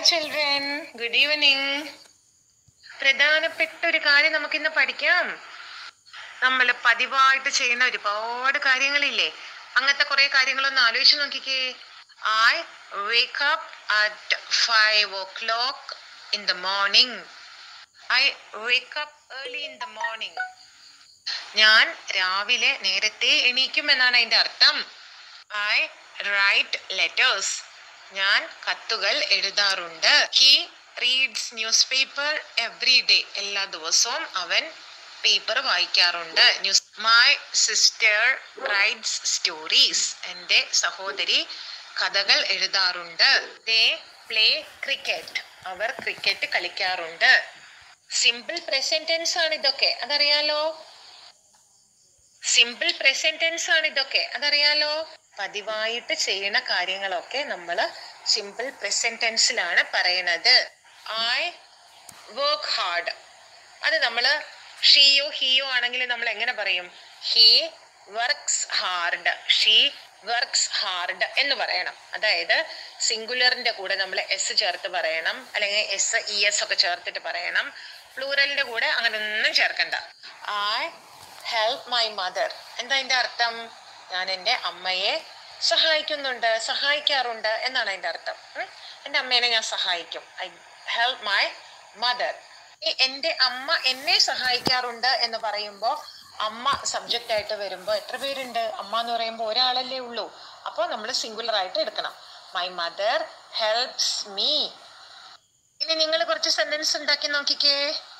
Children good evening പ്രധാനപ്പെട്ട ഒരു കാര്യം നമുക്കിന്ന് പഠിക്കാം നമ്മൾ പതിവായിട്ട് ചെയ്യുന്ന ഒരുപാട് കാര്യങ്ങളില്ലേ അങ്ങനത്തെ കുറെ കാര്യങ്ങളൊന്ന് ആലോചിച്ച് നോക്കിക്കേ I wake up at five o'clock in the morning I wake up early in the morning ഞാൻ രാവിലെ നേരത്തെ എണീക്കും എന്നാണ് അതിന്റെ അർത്ഥം ഐ റൈറ്റ് ലെറ്റേഴ്സ് ഞാൻ കത്തുകൾ എഴുതാറുണ്ട് he reads newspaper every day എല്ലാ ദിവസവും അവൻ പേപ്പർ വായിക്കാറുണ്ട് news my sister writes stories എൻ്റെ സഹോദരി കഥകൾ എഴുതാറുണ്ട് ദേ പ്ലേ ക്രിക്കറ്റ് അവർ ക്രിക്കറ്റ് കളിക്കാറുണ്ട് സിമ്പിൾ പ്രസന്റ് ടെൻസ് ആണ് ഇതൊക്കെ അതറിയാലോ സിമ്പിൾ പ്രസന്റ് ടെൻസ് ആണ് ഇതൊക്കെ അതറിയാലോ പതിവായിട്ട് ചെയ്യുന്ന കാര്യങ്ങളൊക്കെ നമ്മൾ സിമ്പിൾ പ്രസന്റ് ടെൻസിലാണ് പറയണത് ഐ വർക്ക് ഹാർഡ് അത് നമ്മൾ ഷീയോ ഹീയോ ആണെങ്കിൽ നമ്മൾ എങ്ങനെ പറയും he works hard she works hard എന്ന് പറയണം അതായത് സിംഗുലറിന്റെ കൂടെ നമ്മൾ എസ് ചേർത്ത് പറയണം അല്ലെങ്കിൽ എസ് ഇ എസ് ഒക്കെ ചേർത്തിട്ട് പറയണം പ്ലൂറലിന്റെ കൂടെ അങ്ങനെ ഒന്നും ചേർക്കണ്ട ഐ ഹെൽപ്പ് മൈ മദർ എന്താ അതിന്റെ അർത്ഥം ഞാൻ എൻ്റെ അമ്മയെ സഹായിക്കുന്നുണ്ട് സഹായിക്കാറുണ്ട് എന്നാണ് അതിന്റെ അർത്ഥം ഉം. എൻ്റെ അമ്മേനെ ഞാൻ സഹായിക്കും ഐ ഹെൽപ്പ് മൈ മദർ ഈ എൻ്റെ അമ്മ എന്നെ സഹായിക്കാറുണ്ട് എന്ന് പറയുമ്പോൾ അമ്മ സബ്ജക്റ്റ് ആയിട്ട് വരുമ്പോൾ എത്ര പേരുണ്ട് അമ്മ എന്ന് പറയുമ്പോൾ ഒരാളല്ലേ ഉള്ളൂ അപ്പോൾ നമ്മൾ സിംഗുലർ ആയിട്ട് എടുക്കണം മൈ മദർ ഹെൽപ്സ് മീ ഇനി നിങ്ങൾ കുറച്ച് സെന്റൻസ് ഉണ്ടാക്കി നോക്കിക്കേ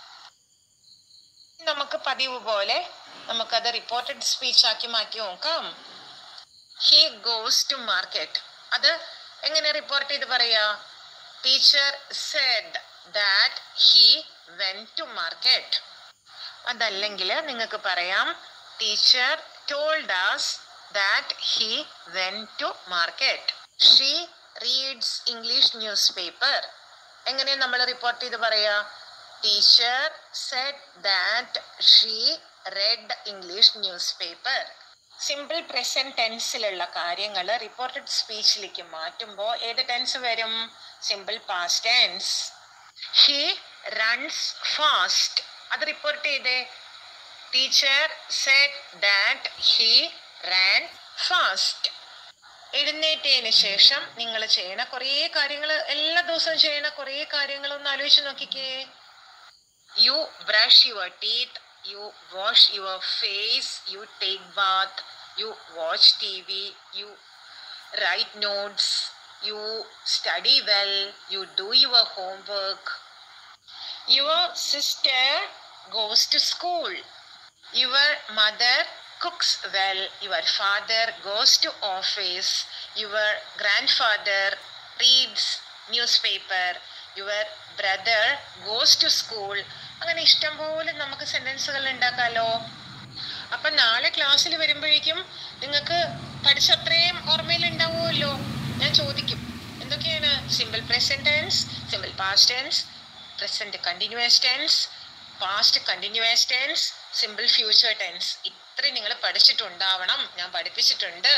നമുക്ക് പതിവ് പോലെ നമുക്കത് റിപ്പോർട്ടഡ് സ്പീച്ച് ആക്കി മാറ്റി നോക്കാം ഹി ഗോസ് ടു മാർക്കറ്റ് അത് എങ്ങനെ റിപ്പോർട്ട് ചെയ്ത് പറയാ teacher said that he went to market അതല്ലെങ്കിൽ നിങ്ങൾക്ക് പറയാം teacher told us that he went to market she reads English newspaper എങ്ങനെ നമ്മൾ റിപ്പോർട്ട് ചെയ്ത് പറയാ teacher said that she read English newspaper simple present ടെൻസിലുള്ള കാര്യങ്ങൾ reported സ്പീച്ചിലേക്ക് മാറ്റുമ്പോൾ ഏത് ടെൻസ് വരും simple past tense he runs fast അത് റിപ്പോർട്ട് ചെയ്തേ teacher said that he ran fast എഴുന്നേറ്റതിന് ശേഷം നിങ്ങൾ ചെയ്യണ കുറേ കാര്യങ്ങൾ എല്ലാ ദിവസവും ചെയ്യണ കുറേ കാര്യങ്ങൾ ഒന്ന് ആലോചിച്ച് നോക്കിക്കേ you brush your teeth you wash your face you take bath you watch T V you write notes you study well you do your homework your sister goes to school your mother cooks well your father goes to office your grandfather reads newspaper your brother goes to school അങ്ങനെ ഇഷ്ടംപോലെ നമുക്ക് സെന്റൻസുകൾ ഉണ്ടാക്കാലോ അപ്പൊ നാളെ ക്ലാസ്സിൽ വരുമ്പോഴേക്കും നിങ്ങൾക്ക് പഠിച്ചത്രയും ഓർമ്മയിൽ ഉണ്ടാവുമല്ലോ ഞാൻ ചോദിക്കും എന്തൊക്കെയാണ് simple present tense simple past tense present continuous tense past continuous tense simple future tense ഇത്രയും നിങ്ങൾ പഠിച്ചിട്ടുണ്ടാവണം ഞാൻ പഠിപ്പിച്ചിട്ടുണ്ട്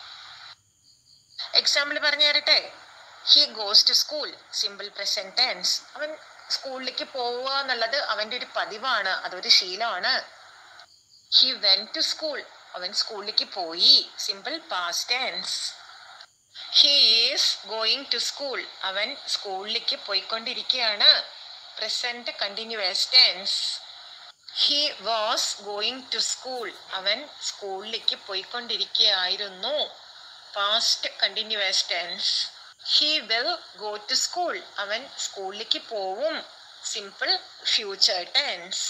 എക്സാമ്പിൾ പറഞ്ഞു തരട്ടെ he goes to school simple present tense അവൻ സ്കൂളിലേക്ക് പോവുക എന്നുള്ളത് അവന്റെ ഒരു പതിവാണ് അതൊരു ശീലമാണ് ഹി വെൻ ടു സ്കൂൾ അവൻ സ്കൂളിലേക്ക് പോയി simple past tense he is going to school അവൻ സ്കൂളിലേക്ക് പോയിക്കൊണ്ടിരിക്കുകയാണ് present continuous tense he was going to school അവൻ സ്കൂളിലേക്ക് പോയിക്കൊണ്ടിരിക്കുകയായിരുന്നു past continuous tense he will go to school അവൻ സ്കൂളിലേക്ക് പോവും simple future tense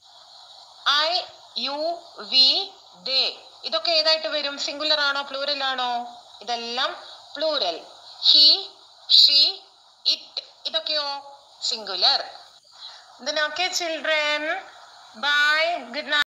I you we they ഇതൊക്കെ ഏതായിട്ട് വരും സിംഗുലർ ആണോ പ്ലൂറൽ ആണോ ഇതെല്ലാം പ്ലൂറൽ ഹി ഷീ ഇറ്റ് ഇതൊക്കെയോ singular then okay children bye good night